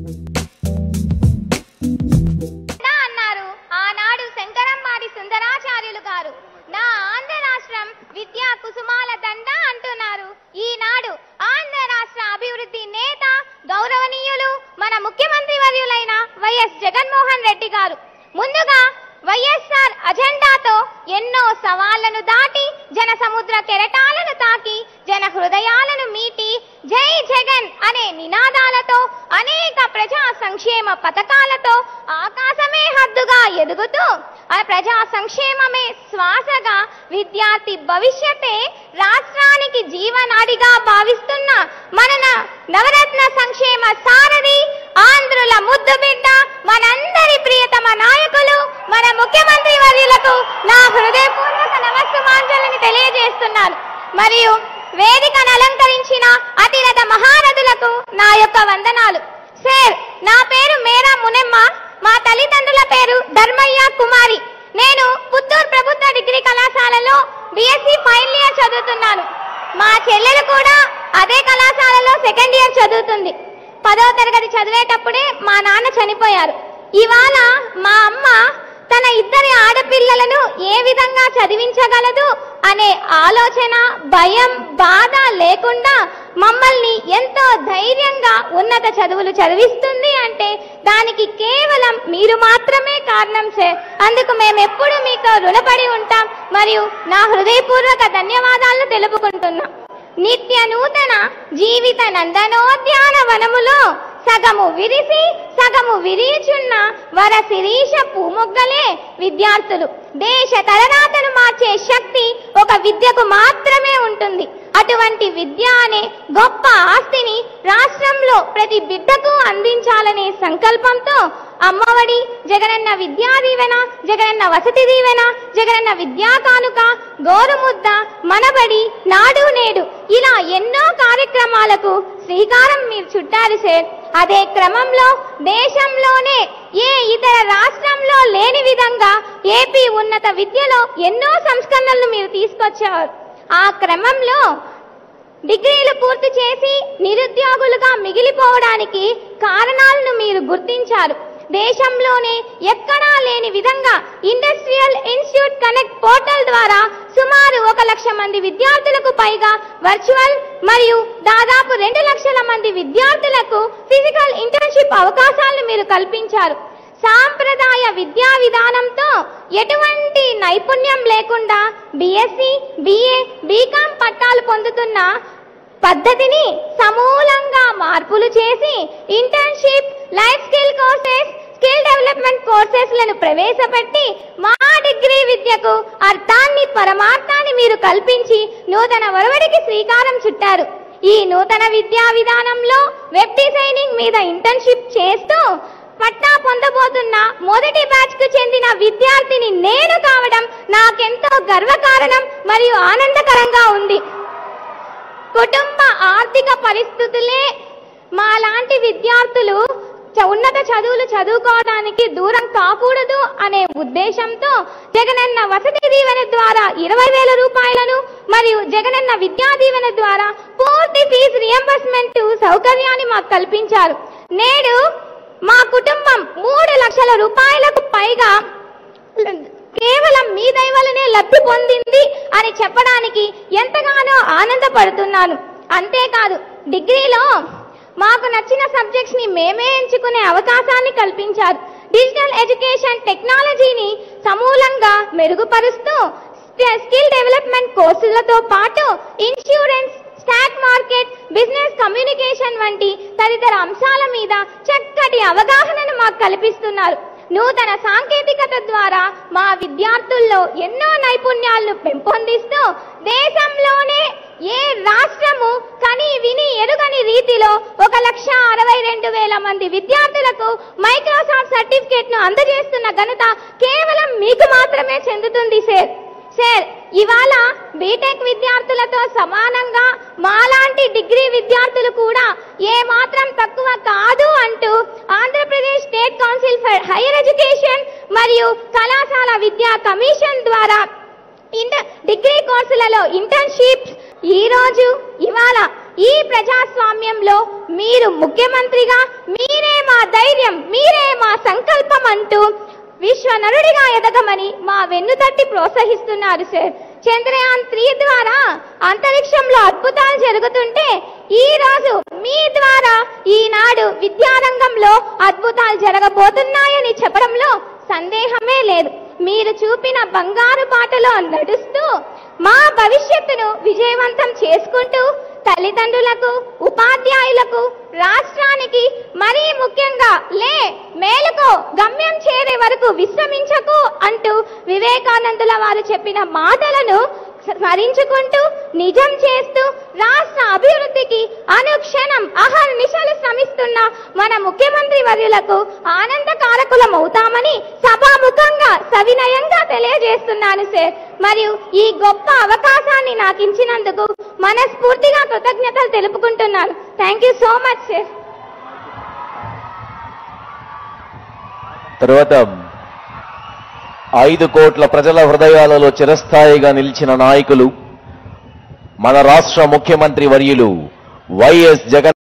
నా అన్నారు ఆనాడు శంకరంబాడి సుందరాచార్యులు గారు నా ఆంధ్ర రాష్ట్రం విద్యా కుసుమాల దండ అంటున్నారు ఈనాడు ఆంధ్ర రాష్ట్ర అభివృద్ధి నేత గౌరవనీయులు మన ముఖ్యమంత్రి వర్యులైన వైఎస్ జగన్మోహన్ రెడ్డి గారు ముందుగా వైఎస్ఆర్ అజెండాతో ఎన్నో సవాళ్లను దాటి జన సముద్ర కెరటాలను తాకి జన హృదయాలను మీటి జై జగన్ అనే నినాదాలతో అనేక ప్రజా సంక్షేమ పథకాలతో ఆకాశమే హద్దుగా ఎదుగుతూ ఆ ప్రజా సంక్షేమమే శ్వాసగా విద్యార్థి భవిష్యత్తే రాష్ట్రానికి జీవనాడిగా భావిస్తున్న మన న- నవరత్న సంక్షేమ సారథి ఆంధ్రుల ముద్దు బిడ్డ మనందరి ప్రియతమ నాయకులు మన ముఖ్యమంత్రి వర్యులకు నా హృదయపూర్వక నమస్సుమాంజలిని తెలియజేస్తున్నాను మరియు వేదికను అలంకరించిన అతిరథ మహారథులకు నా యొక్క వందనాలు సార్ నా పేరు మేరా మునెమ్మ మా తల్లిదండ్రుల పేరు ధర్మయ్య కుమారి నేను పుత్తూరు ప్రభుత్వ డిగ్రీ కళాశాలలో బిఎస్సి ఫైనల్ ఇయర్ చదువుతున్నాను మా చెల్లెలు కూడా అదే కళాశాలలో సెకండ్ ఇయర్ చదువుతుంది పదవ తరగతి చదివేటప్పుడే మా నాన్న చనిపోయారు ఇవాళ మా అమ్మ తన ఇద్దరి ఆడపిల్లలను ఏ విధంగా చదివించగలదు అనే ఆలోచన భయం బాధ లేకుండా మమ్మల్ని ఎంతో ధైర్యంగా ఉన్నత చదువులు చదివిస్తుంది అంటే దానికి కేవలం మీరు మాత్రమే కారణం సార్ అందుకు మేము ఎప్పుడు మీకు రుణపడి ఉంటాం మరియు నా హృదయపూర్వక ధన్యవాదాలను తెలుపుకుంటున్నాం నిత్య నూతన జీవిత నందనోద్యాన వనములో సగము విరిసి సగము విరియుచున్న వర శిరీష పూమొగ్గలే విద్యార్థులు దేశ తలరాతను మార్చే శక్తి ఒక విద్యకు మాత్రమే ఉంటుంది అటువంటి విద్య అనే గొప్ప ఆస్తిని రాష్ట్రంలో ప్రతి బిడ్డకు అందించాలనే సంకల్పంతో అమ్మఒడి జగనన్న విద్యా దీవెన జగనన్న వసతి దీవెన జగనన్న విద్యా కానుక గోరుముద్ద మనబడి నాడు నేడు ఇలా ఎన్నో కార్యక్రమాలకు శ్రీకారం మీరు చుట్టారు సార్ అదే క్రమంలో దేశంలోనే ఏ ఇతర రాష్ట్రంలో లేని విధంగా ఏపీ ఉన్నత విద్యలో ఎన్నో సంస్కరణలు మీరు తీసుకొచ్చారు ఆ క్రమంలో డిగ్రీలు పూర్తి చేసి నిరుద్యోగులుగా మిగిలిపోవడానికి కారణాలను మీరు గుర్తించారు దేశంలోనే ఎక్కడా లేని విధంగా ఇండస్ట్రియల్ ఇన్స్టిట్యూట్ కనెక్ట్ పోర్టల్ ద్వారా సుమారు ఒక లక్ష మంది విద్యార్థులకు పైగా వర్చువల్ మరియు దాదాపు రెండు లక్షల మంది విద్యార్థులకు ఫిజికల్ ఇంటర్న్షిప్ అవకాశాలను మీరు కల్పించారు సాంప్రదాయ విద్యా విధానంతో ఎటువంటి నైపుణ్యం లేకుండా బిఎస్సి బిఏ బీకాం పట్టాలు పొందుతున్న పద్ధతిని సమూలంగా మార్పులు చేసి internship life skill courses skill development courses లను ప్రవేశపెట్టి మా డిగ్రీ విద్యకు అర్థాన్ని పరమార్థాన్ని మీరు కల్పించి నూతన ఒరవడికి శ్రీకారం చుట్టారు ఈ నూతన విద్యా విధానంలో వెబ్ డిజైనింగ్ మీద ఇంటర్న్షిప్ చేస్తూ పట్టా పొందబోతున్న మొదటి బ్యాచ్ కు చెందిన విద్యార్థిని నేను కావడం నాకెంతో గర్వకారణం మరియు ఆనందకరంగా ఉంది కుటుంబ ఆర్థిక పరిస్థితులే మాలాంటి విద్యార్థులు చ- ఉన్నత చదువులు చదువుకోవడానికి దూరం కాకూడదు అనే ఉద్దేశంతో జగనన్న వసతి దీవెన ద్వారా ఇరవై వేల రూపాయలను మరియు జగనన్న విద్యా దీవెన ద్వారా పూర్తి ఫీజు రియంబర్స్మెంట్ సౌకర్యాన్ని మాకు కల్పించారు నేడు మా కుటుంబం మూడు లక్షల రూపాయలకు పైగా కేవలం మీ దయ వల్లనే లబ్ధి పొందింది అని చెప్పడానికి ఎంతగానో ఆనందపడుతున్నాను అంతేకాదు డిగ్రీలో మాకు నచ్చిన సబ్జెక్ట్స్ ని మేమే ఎంచుకునే అవకాశాన్ని కల్పించారు డిజిటల్ ఎడ్యుకేషన్ టెక్నాలజీని సమూలంగా మెరుగుపరుస్తూ స్ట- స్కిల్ డెవలప్మెంట్ కోర్సులతో పాటు insurance stock market business communication వంటి తదితర అంశాల మీద చక్కటి అవగాహనను మాకు కల్పిస్తున్నారు నూతన సాంకేతికత ద్వారా మా విద్యార్థుల్లో ఎన్నో నైపుణ్యాలను పెంపొందిస్తూ దేశంలోనే ఏ రాష్ట్రము కని విని ఎరుగని రీతిలో ఒక లక్ష అరవై రెండు వేల మంది విద్యార్థులకు మైక్రోసాఫ్ట్ సర్టిఫికేట్ ను అందజేస్తున్న ఘనత కేవలం మీకు మాత్రమే చెందుతుంది సార్ సార్ ఇవాళ బీటెక్ విద్యార్థులతో సమానంగా మాలాంటి డిగ్రీ విద్యార్థులు కూడా ఏ మాత్రం తక్కువ కాదు అంటూ Andhra Pradesh state council for higher education మరియు కళాశాల విద్యా కమిషన్ ద్వారా ఇంటర్ డిగ్రీ కోర్సులలో ఇంటర్న్షిప్స్ ఈ రోజు ఇవాళ ఈ ప్రజాస్వామ్యంలో మీరు ముఖ్యమంత్రిగా మీరే మా ధ్యేయం మీరే మా సంకల్పం అంటూ విశ్వనరుడిగా ఎదగమని మా వెన్ను తట్టి ప్రోత్సహిస్తున్నారు సార్ చంద్రయాన్ త్రీ ద్వారా అంతరిక్షంలో అద్భుతాలు జరుగుతుంటే ఈ రోజు మీ ద్వారా ఈనాడు విద్యారంగంలో అద్భుతాలు జరగబోతున్నాయని చెప్పడంలో సందేహమే లేదు మీరు చూపిన బంగారు బాటలో నడుస్తూ మా భవిష్యత్తును విజయవంతం చేసుకుంటూ తల్లిదండ్రులకు ఉపాధ్యాయులకు రాష్ట్రానికి మరీ ముఖ్యంగా లే మేలుకో గమ్యం చేరే వరకు విశ్రమించకు అంటూ వివేకానందుల వారు చెప్పిన మాటలను స్మరించుకుంటూ నిజం చేస్తూ రాష్ట్ర అభివృద్ధికి అనుక్షణం అహర్నిశలు శ్రమిస్తున్న మన ముఖ్యమంత్రి వర్యులకు ఆనందకారకులం అవుతామని సభాముఖంగా సవినయంగా తెలియజేస్తున్నాను సార్ మరియు ఈ గొప్ప అవకాశాన్ని నాకు ఇచ్చినందుకు మనస్ఫూర్తిగా కృతజ్ఞతలు తెలుపుకుంటున్నాను thank you so much sir తరువాత ఐదు కోట్ల ప్రజల హృదయాలలో చిరస్థాయిగా నిలిచిన నాయకులు మన రాష్ట్ర ముఖ్యమంత్రి వర్యులు వైఎస్ జగన్